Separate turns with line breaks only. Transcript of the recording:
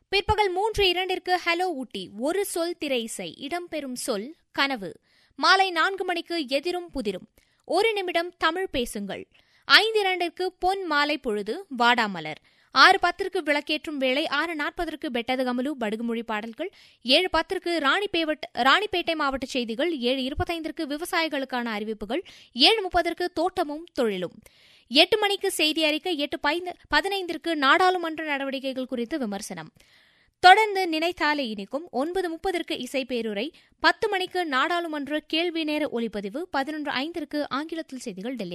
பிற்பகல் மூன்று இரண்டிற்கு ஹலோ ஊட்டி ஒரு சொல் திரை இசை இடம்பெறும் சொல் கனவு மாலை நான்கு மணிக்கு எதிரும் புதிரும் ஒரு நிமிடம் தமிழ் பேசுங்கள் ஐந்து இரண்டிற்கு பொன் மாலை பொழுது வாடாமலர் ஆறு பத்திற்கு விளக்கேற்றும் வேளை ஆறு நாற்பதற்கு பெட்டது கமலு படுகுமொழி பாடல்கள் ஏழு பத்திற்கு ராணிப்பேவட் ராணிப்பேட்டை மாவட்ட செய்திகள் ஏழு இருபத்தைந்திற்கு விவசாயிகளுக்கான அறிவிப்புகள் ஏழு முப்பதற்கு தோட்டமும் தொழிலும் எட்டு மணிக்கு செய்தி அறிக்கை எட்டு பதினைந்திற்கு நாடாளுமன்ற நடவடிக்கைகள் குறித்து விமர்சனம் தொடர்ந்து நினைத்தாலே இனிக்கும் ஒன்பது முப்பதற்கு இசை பேருரை பத்து மணிக்கு நாடாளுமன்ற கேள்வி நேர ஒலிப்பதிவு பதினொன்று ஐந்திற்கு ஆங்கிலத்தில் செய்திகள் டெல்லி